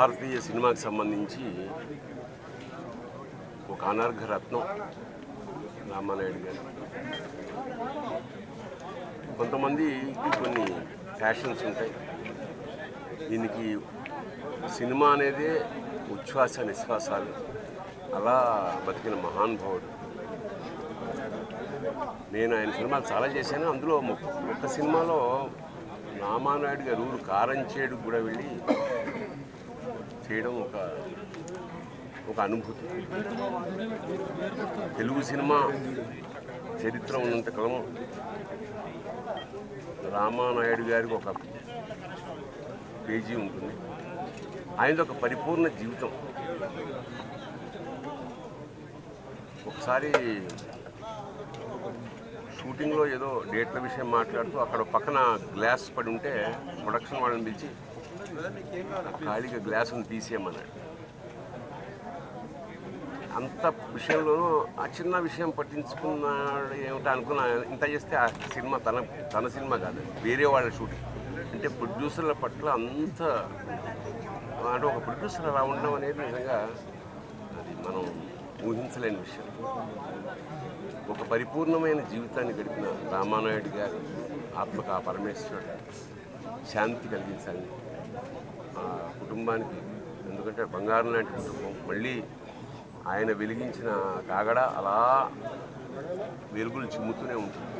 భారతీయ సినిమాకి సంబంధించి ఒక అనర్ఘ రత్నం రామానాయుడు గారు కొంతమందికి కొన్ని ఫ్యాషన్స్ ఉంటాయి దీనికి సినిమా అనేదే ఉచ్ఛ్వాస నిశ్వాసాలు అలా బతికిన మహానుభావుడు నేను ఆయన సినిమాలు చాలా చేశాను అందులో మొ- ఒక్క సినిమాలో రామానాయుడు గారు ఊరు కారంచేడు కూడా వెళ్ళి చేయడం ఒక ఒక అనుభూతి తెలుగు సినిమా చరిత్ర ఉన్నంత కాలం రామానాయుడు గారికి ఒక పేజీ ఉంటుంది ఆయనది ఒక పరిపూర్ణ జీవితం ఒకసారి షూటింగ్లో ఏదో డేట్ల విషయం మాట్లాడుతూ అక్కడ పక్కన గ్లాస్ పడి ఉంటే ప్రొడక్షన్ వాళ్ళని పిలిచి ఖాళీగా గ్లాసును తీసేయమన్నాడు అంత విషయంలోనూ ఆ చిన్న విషయం పట్టించుకున్నాడు ఏమిటో అనుకున్నా ఇంత చేస్తే ఆ సినిమా తన తన సినిమా కాదు వేరే వాళ్ళ షూటింగ్ అంటే ప్రొడ్యూసర్ల పట్ల అంత అంటే ఒక ప్రొడ్యూసర్ అలా ఉండడం అనేది నిజంగా అది మనం ఊహించలేని విషయం ఒక పరిపూర్ణమైన జీవితాన్ని గడిపిన రామానాయుడు గారు ఆత్మకు ఆ పరమేశ్వరుడు శాంతి కలిగించాలని ఆ కుటుంబానికి ఎందుకంటే బంగారం లాంటి కుటుంబం మళ్ళీ ఆయన వెలిగించిన కాగడ అలా వెలుగులు చిమ్ముతూనే ఉంటుంది